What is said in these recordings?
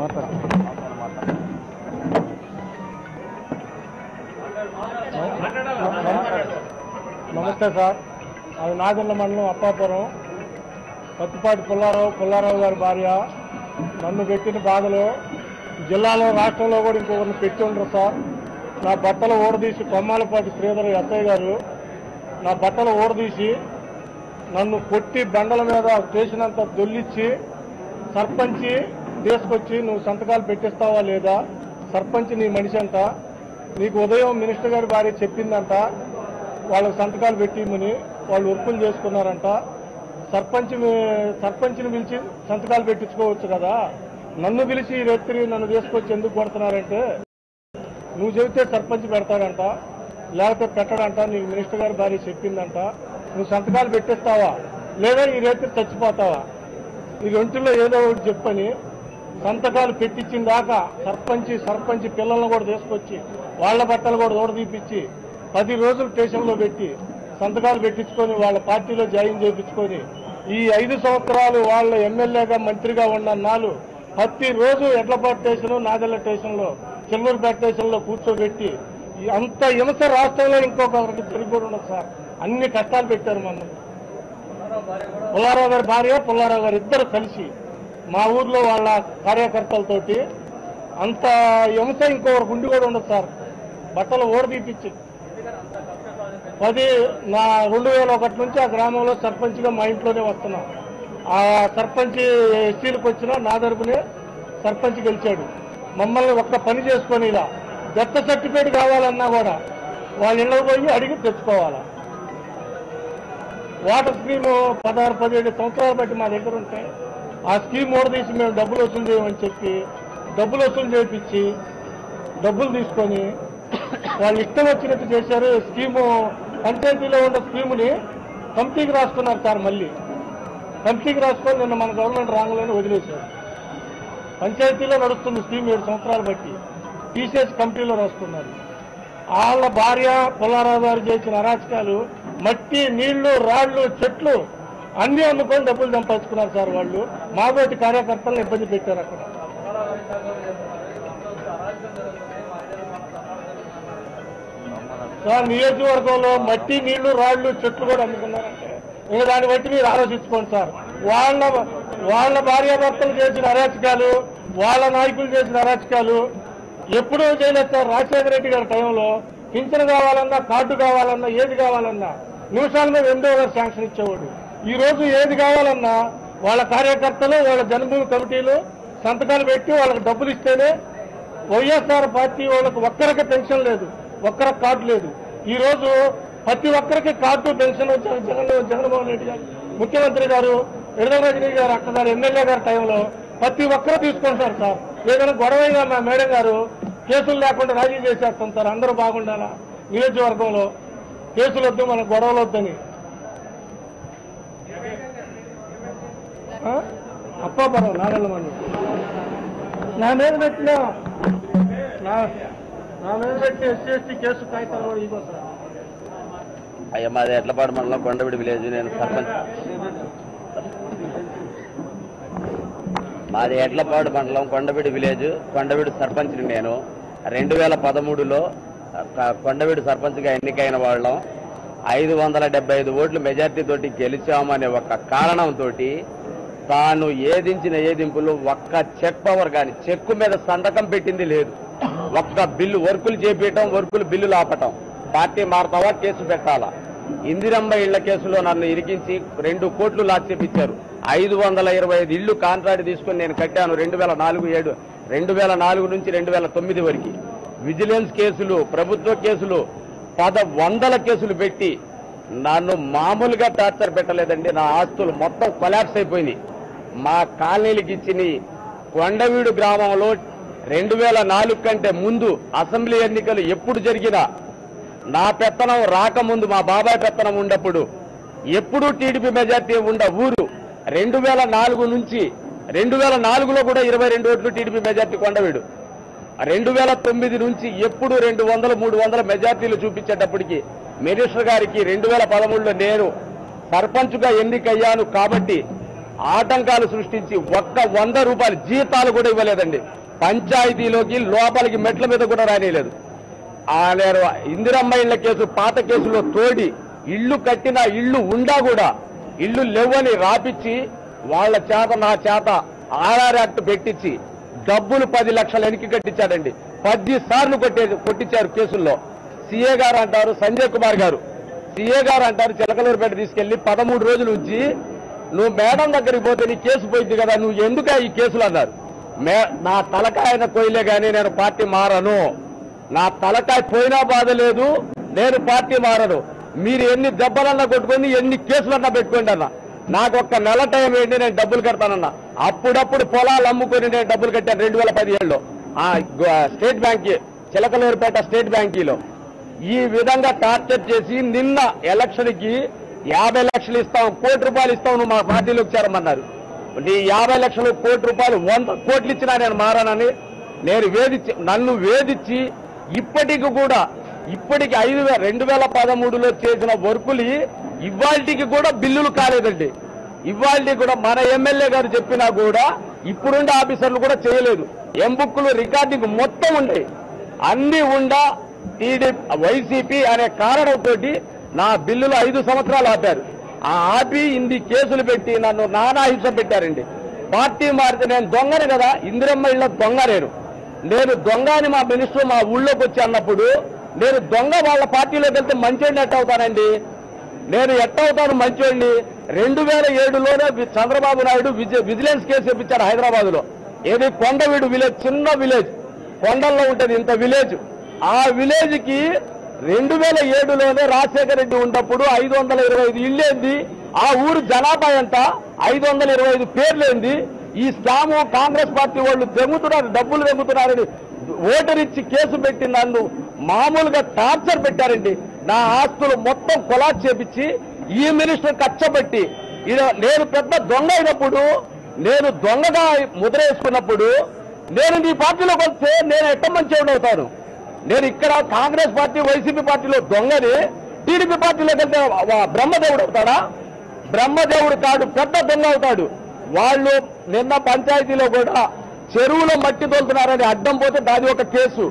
నమస్తే సార్ అది నాగర్ల మండలం అప్పాపురం పత్తిపాటి పుల్లారావు పుల్లారావు గారి భార్య నన్ను పెట్టిన బాధలో జిల్లాలో రాష్ట్రంలో కూడా ఇంకొకరిని పెట్టి ఉండరు సార్ నా బట్టలు ఊడదీసి కొమ్మాలపాటి శ్రీధర్ ఎస్ఐ గారు నా బట్టలు ఊడదీసి నన్ను కొట్టి బండల మీద చేసినంత దొల్లిచ్చి సర్పంచి తీసుకొచ్చి నువ్వు సంతకాలు పెట్టిస్తావా లేదా సర్పంచ్ నీ మనిషి అంట నీకు ఉదయం మినిస్టర్ గారి భార్య చెప్పిందంట వాళ్ళకి సంతకాలు పెట్టిమని వాళ్ళు ఒప్పులు చేసుకున్నారంట సర్పంచ్ సర్పంచ్ని పిలిచి సంతకాలు పెట్టించుకోవచ్చు కదా నన్ను పిలిచి ఈ వ్యక్తిని నన్ను తీసుకొచ్చి ఎందుకు కొడుతున్నారంటే నువ్వు చెబితే సర్పంచ్ పెడతాడంట లేకపోతే పెట్టడంట నీకు మినిస్టర్ గారి భార్య చెప్పిందంట నువ్వు సంతకాలు పెట్టిస్తావా లేదా ఈ రేత్రి చచ్చిపోతావా ఈ రెంటిలో ఏదో ఒకటి చెప్పని సంతకాలు పెట్టించిన దాకా సర్పంచ్ సర్పంచ్ పిల్లలను కూడా తీసుకొచ్చి వాళ్ళ బట్టలు కూడా ఓడదీపించి పది రోజులు స్టేషన్లో పెట్టి సంతకాలు పెట్టించుకొని వాళ్ళ పార్టీలో జాయిన్ చేయించుకొని ఈ ఐదు సంవత్సరాలు వాళ్ళ ఎమ్మెల్యేగా మంత్రిగా ఉన్న నాలు ప్రతి రోజు ఎడ్లపాటు స్టేషన్ నాదెల్ల స్టేషన్లో చిల్లూరుపేట స్టేషన్లో కూర్చోబెట్టి ఈ అంత హింస రాష్ట్రంలో ఇంకొకరికి తిరిగి కూడా ఉండదు సార్ అన్ని కష్టాలు పెట్టారు మమ్మల్ని పుల్లారావు గారి భార్య పుల్లారావు గారు ఇద్దరు కలిసి మా ఊర్లో వాళ్ళ కార్యకర్తలతోటి అంత హింస ఇంకొకరు గుండి కూడా ఉండదు సార్ బట్టలు ఓడదీపించి పది నా రెండు వేల ఒకటి నుంచి ఆ గ్రామంలో సర్పంచ్గా మా ఇంట్లోనే వస్తున్నాం ఆ సర్పంచ్ ఎస్సీలకు వచ్చిన నా తరపునే సర్పంచ్ గెలిచాడు మమ్మల్ని ఒక్క పని చేసుకొని ఇలా దత్త సర్టిఫికేట్ కావాలన్నా కూడా వాళ్ళ ఇళ్ళకి పోయి అడిగి తెచ్చుకోవాలా వాటర్ స్కీమ్ పదహారు పదిహేడు సంవత్సరాలు బట్టి మా దగ్గర ఉంటే ఆ స్కీమ్ ఓడదీసి మేము డబ్బులు వసూలు చేయమని చెప్పి డబ్బులు వసూలు చేయించి డబ్బులు తీసుకొని వాళ్ళు ఇష్టం వచ్చినట్టు చేశారు స్కీము పంచాయతీలో ఉన్న స్కీముని కమిటీకి రాసుకున్నారు సార్ మళ్ళీ కమిటీకి రాసుకొని నిన్న మన గవర్నమెంట్ రాంగ్లోనే వదిలేశారు పంచాయతీలో నడుస్తుంది స్కీమ్ ఏడు సంవత్సరాలు బట్టి తీసేసి కమిటీలో రాసుకున్నారు వాళ్ళ భార్య పుల్లారావు గారు చేసిన అరాచకాలు మట్టి నీళ్లు రాళ్లు చెట్లు అన్ని అమ్ముకొని డబ్బులు సంపాదించుకున్నారు సార్ వాళ్ళు మాబోటి కార్యకర్తలను ఇబ్బంది పెట్టారు అక్కడ సార్ నియోజకవర్గంలో మట్టి నీళ్లు రాళ్లు చెట్లు కూడా అమ్ముకున్నారంటే ఇంకా దాన్ని బట్టి మీరు ఆలోచించుకోండి సార్ వాళ్ళ వాళ్ళ భార్యాభర్తలు చేసిన అరాచకాలు వాళ్ళ నాయకులు చేసిన అరాచకాలు ఎప్పుడూ చేయలేదు సార్ రాజశేఖర రెడ్డి గారి టైంలో పింఛన్ కావాలన్నా కార్డు కావాలన్నా ఏది కావాలన్నా నిమిషాల మీద రెండో గారు శాంక్షన్ ఇచ్చేవాడు ఈ రోజు ఏది కావాలన్నా వాళ్ళ కార్యకర్తలు వాళ్ళ జన్మభూమి కమిటీలు సంతకాలు పెట్టి వాళ్ళకి డబ్బులు ఇస్తేనే వైఎస్ఆర్ పార్టీ వాళ్ళకి ఒక్కరికి పెన్షన్ లేదు ఒక్కరికి కార్డు లేదు ఈ రోజు ప్రతి ఒక్కరికి కార్డు పెన్షన్ వచ్చారు జగన్ జగన్మోహన్ రెడ్డి గారు ముఖ్యమంత్రి గారు విడుదల రజనీ గారు అక్కడ గారు ఎమ్మెల్యే గారి టైంలో ప్రతి ఒక్కరు తీసుకుంటారు సార్ ఏదైనా గొడవైనా మా మేడం గారు కేసులు లేకుండా రాజీ చేసేస్తాం సార్ అందరూ బాగుండాలా నియోజకవర్గంలో కేసులు వద్దు మన గొడవలు వద్దని ఆ? అప్పాపురం నాగల్లమని నా మీద పెట్టిన నా నా మీద పెట్టిన ఎస్సీ ఎస్టీ కేసు కాగితాలు కూడా ఇవ్వ సార్ అయ్యా మాది ఎడ్లపాడు మండలం కొండవిడి విలేజ్ నేను సర్పంచ్ మాది ఎడ్లపాడు మండలం కొండవిడి విలేజ్ కొండవిడి సర్పంచ్ని నేను రెండు వేల పదమూడులో క- కొండవిడి సర్పంచ్గా ఎన్నికైన వాళ్ళం ఐదు వందల డెబ్బై ఐదు ఓట్లు మెజార్టీ తోటి గెలిచామనే ఒక కారణంతో తాను ఏదించిన ఏదింపులు ఒక్క చెక్ పవర్ కానీ చెక్కు మీద సంతకం పెట్టింది లేదు ఒక్క బిల్లు వర్కులు చేపించటం వర్కులు బిల్లులు ఆపటం పార్టీ మారుతావా కేసు పెట్టాలా ఇందిరమ్మ ఇళ్ల కేసులో నన్ను ఇరికించి రెండు కోట్లు లాక్ చేపించారు ఐదు వందల ఇరవై ఐదు ఇళ్లు కాంట్రాక్ట్ తీసుకుని నేను కట్టాను రెండు వేల నాలుగు ఏడు రెండు వేల నాలుగు నుంచి రెండు వేల తొమ్మిది వరకు విజిలెన్స్ కేసులు ప్రభుత్వ కేసులు పద వందల కేసులు పెట్టి నన్ను మామూలుగా టార్చర్ పెట్టలేదండి నా ఆస్తులు మొత్తం కొలాప్స్ అయిపోయినాయి మా కాలనీలకు ఇచ్చిన కొండవీడు గ్రామంలో రెండు వేల నాలుగు కంటే ముందు అసెంబ్లీ ఎన్నికలు ఎప్పుడు జరిగినా నా పెత్తనం రాకముందు మా బాబాయ్ పెత్తనం ఉన్నప్పుడు ఎప్పుడూ టీడీపీ మెజార్టీ ఉండ ఊరు రెండు వేల నాలుగు నుంచి రెండు వేల నాలుగులో కూడా ఇరవై రెండు ఓట్లు టీడీపీ మెజార్టీ కొండవీడు రెండు వేల తొమ్మిది నుంచి ఎప్పుడు రెండు వందల మూడు వందల మెజార్టీలు చూపించేటప్పటికి మినిస్టర్ గారికి రెండు వేల పదమూడులో నేను సర్పంచ్గా ఎన్నికయ్యాను కాబట్టి ఆటంకాలు సృష్టించి ఒక్క వంద రూపాయలు జీతాలు కూడా ఇవ్వలేదండి పంచాయతీలోకి లోపలికి మెట్ల మీద కూడా రానియలేదు ఆ నేను ఇందిరమ్మ ఇళ్ల కేసు పాత కేసులో తోడి ఇల్లు కట్టిన ఇల్లు ఉండా కూడా ఇల్లు లేవని రాపిచ్చి వాళ్ళ చేత నా చేత ఆర్ఆర్ యాక్ట్ పెట్టించి డబ్బులు పది లక్షలు వెనక్కి కట్టించాడండి పది సార్లు కొట్టే కొట్టించారు కేసుల్లో సీఏ గారు అంటారు సంజయ్ కుమార్ గారు సీఏ గారు అంటారు చిలకలూరుపేట తీసుకెళ్లి పదమూడు రోజులు ఉంచి నువ్వు మేడం దగ్గరికి పోతే నీ కేసు పోయింది కదా నువ్వు ఎందుకా ఈ కేసులు అన్నారు మే నా తలకాయన కోయిలే గానీ నేను పార్టీ మారను నా తలకాయ పోయినా బాధ లేదు నేను పార్టీ మారను మీరు ఎన్ని దెబ్బలన్నా కొట్టుకొని ఎన్ని కేసులన్నా పెట్టుకోండి అన్న నాకు ఒక్క నెల టైం ఏంటి నేను డబ్బులు కడతానన్న అప్పుడప్పుడు పొలాలు అమ్ముకొని నేను డబ్బులు కట్టాను రెండు వేల పదిహేడులో ఆ గ- స్టేట్ బ్యాంక్ చిలకలూరుపేట స్టేట్ బ్యాంకీలో ఈ విధంగా టార్చర్ చేసి నిన్న ఎలక్షన్ కి యాభై లక్షలు ఇస్తాం కోటి రూపాయలు ఇస్తాం నువ్వు మా పార్టీలోకి చేరమన్నారు నీ యాభై లక్షలు కోటి రూపాయలు వంద కోట్లు ఇచ్చినా నేను మారానని నేను వేధించి నన్ను వేధించి ఇప్పటికి కూడా ఇప్పటికి ఐదు వే రెండు వేల పదమూడులో చేసిన వర్కులు ఇవాళకి కూడా బిల్లులు కాలేదండి ఇవాళ కూడా మన ఎమ్మెల్యే గారు చెప్పినా కూడా ఇప్పుడుండే ఆఫీసర్లు కూడా చేయలేదు ఎంబుక్కులు రికార్డింగ్ మొత్తం ఉండే అన్ని ఉండా టీడీ వైసీపీ అనే కారణంతో నా బిల్లులు ఐదు సంవత్సరాలు ఆపారు ఆ ఆపి ఇన్ని కేసులు పెట్టి నన్ను నానా హింస పెట్టారండి పార్టీ మారితే నేను దొంగనే కదా ఇందిరమ్మ ఇళ్ళ దొంగ నేను నేను దొంగ అని మా మినిస్టర్ మా ఊళ్ళోకి వచ్చి అన్నప్పుడు నేను దొంగ వాళ్ళ పార్టీలోకి వెళ్తే మంచోడిని ఎట్ట అవుతానండి నేను ఎట్ట అవుతాను మంచోడిని రెండు వేల ఏడులోనే వి- చంద్రబాబు నాయుడు విజి- విజిలెన్స్ కేసు ఇప్పించాడు హైదరాబాద్ లో ఏది కొండవీడు విలేజ్ చిన్న విలేజ్ కొండల్లో ఉంటది ఇంత విలేజ్ ఆ విలేజ్ కి రెండు వేల ఏడులోనే రాజశేఖర రెడ్డి ఉన్నప్పుడు ఐదు వందల ఇరవై ఐదు ఇల్లేంది ఆ ఊరు జనాభా ఎంత ఐదు వందల ఇరవై ఐదు పేర్లేంది ఈ స్కాము కాంగ్రెస్ పార్టీ వాళ్ళు తెంగుతున్నారు డబ్బులు తెంగుతున్నారని ఓటరిచ్చి కేసు పెట్టి నన్ను మామూలుగా టార్చర్ పెట్టారండి నా ఆస్తులు మొత్తం కొలాజ్ చేపించి ఈ మినిస్టర్ కచ్చబెట్టి ఈయన- నేను పెద్ద దొంగ అయినప్పుడు నేను దొంగగా ముద్ర వేసుకున్నప్పుడు నేను నీ పార్టీలోకి వస్తే నేను ఎట్ట మంచి అవుతాను నేను ఇక్కడ కాంగ్రెస్ పార్టీ వైసీపీ పార్టీలో దొంగని టీడీపీ పార్టీలోకి వెళ్తే వా- బ్రహ్మదేవుడు అవుతాడా బ్రహ్మదేవుడు కాడు పెద్ద దొంగ అవుతాడు వాళ్ళు నిన్న పంచాయతీలో కూడా చెరువులో మట్టి తోలుతున్నారని అడ్డం పోతే దాది ఒక కేసు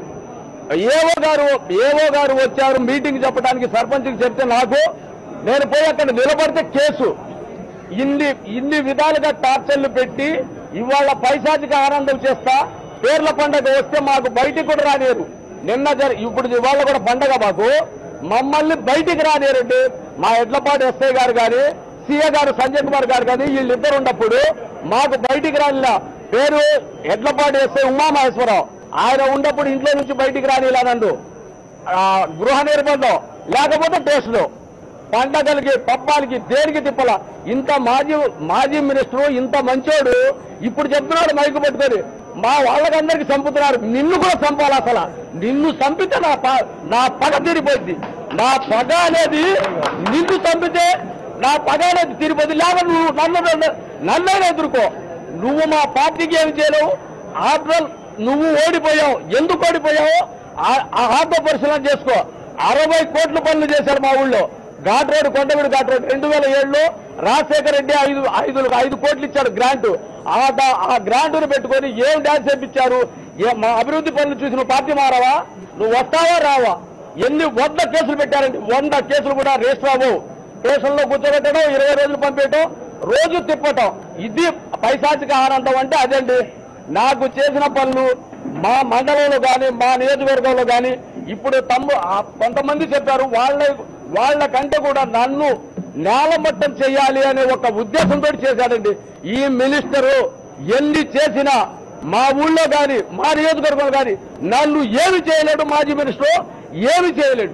ఏవో గారు ఏవో గారు వచ్చారు మీటింగ్ చెప్పడానికి సర్పంచ్కి చెప్తే నాకు నేను పోయి అక్కడ నిలబడితే కేసు ఇన్ని ఇన్ని విధాలుగా టార్చర్లు పెట్టి ఇవాళ పైశాచిక ఆనందం చేస్తా పేర్ల పండగ వస్తే మాకు బయటికి కూడా రానియరు నిన్న జరి ఇప్పుడు ఇవాళ కూడా పండగ మాకు మమ్మల్ని బయటికి రానియరండి మా ఎడ్లపాటి ఎస్ఐ గారు కానీ సీఏ గారు సంజయ్ కుమార్ గారు కానీ వీళ్ళిద్దరు ఉన్నప్పుడు మాకు బయటికి రానిలా పేరు ఎడ్లపాటి ఎస్ఐ ఉమామహేశ్వరరావు ఆయన ఉన్నప్పుడు ఇంట్లో నుంచి బయటికి రానిలా నందు ఆ, గృహ నిర్బంధం లేకపోతే టేస్టులు పండగలకి పబ్బాలకి దేనికి తిప్పల ఇంత మాజీ మాజీ మినిస్టర్ ఇంత మంచోడు ఇప్పుడు చెప్తున్నాడు మైకు పట్టుకొని మా వాళ్ళకందరికి చంపుతున్నారు నిన్ను కూడా చంపాలి అసలు నిన్ను చంపితే నా ప- నా పగ తీరిపోయింది నా పగ అనేది నిన్ను చంపితే నా పగ అనేది తీరిపోయింది లేక నువ్వు నన్ను నన్ను- నన్నైనా ఎదుర్కో నువ్వు మా పార్టీకి ఏమి చేయలేవు ఆఫ్టర్ నువ్వు ఓడిపోయావు ఎందుకు ఓడిపోయావు ఆ- ఆ ఆత్మ పరిశీలన చేసుకో అరవై కోట్ల పనులు చేశారు మా ఊళ్ళో ఘాట్ రోడ్ కొండవీడు ఘాట్ రోడ్ రెండు వేల ఏడులో రాజశేఖర రెడ్డి ఐదు ఐదు ఐదు కోట్లు ఇచ్చాడు గ్రాంట్ ఆ ద- ఆ గ్రాంట్ను పెట్టుకొని ఏం డాన్స్ చేపించారు ఏ- మా అభివృద్ధి పనులు చూసి నువ్వు పార్టీ మారావా నువ్వు వస్తావా రావా ఎన్ని వంద కేసులు పెట్టారండి వంద కేసులు కూడా రిజిస్టర్ అవ్వవు స్టేషన్లో కూర్చోబెట్టడం ఇరవై రోజులు పంపేయటం రోజు తిప్పటం ఇది పైశాచిక ఆనందం అంటే అదండి నాకు చేసిన పనులు మా మండలంలో కానీ మా నియోజకవర్గంలో కానీ ఇప్పుడు తమ్ము ఆ కొంతమంది చెప్పారు వాళ్ళ వాళ్ళ కంటే కూడా నన్ను నేలమట్టం చేయాలి అనే ఒక ఉద్దేశంతో చేశాడండి ఈ మినిస్టరు ఎన్ని చేసినా మా ఊళ్ళో కానీ మా నియోజకవర్గంలో కానీ నన్ను ఏమి చేయలేడు మాజీ మినిస్టర్ ఏమి చేయలేడు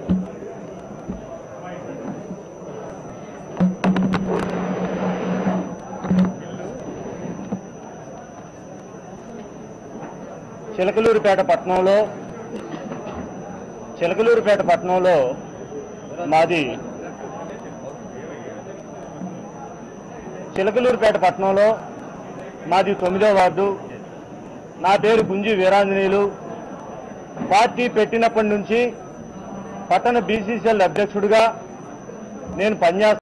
చిలకలూరుపేట పట్టణంలో చిలకలూరుపేట పట్టణంలో మాది చిలకలూరుపేట పట్టణంలో మాది తొమ్మిదో వార్డు నా పేరు గుంజి వీరాంజనేయులు పార్టీ పెట్టినప్పటి నుంచి పట్టణ బీసీసీఎల్ అధ్యక్షుడిగా నేను పనిచేస్తాను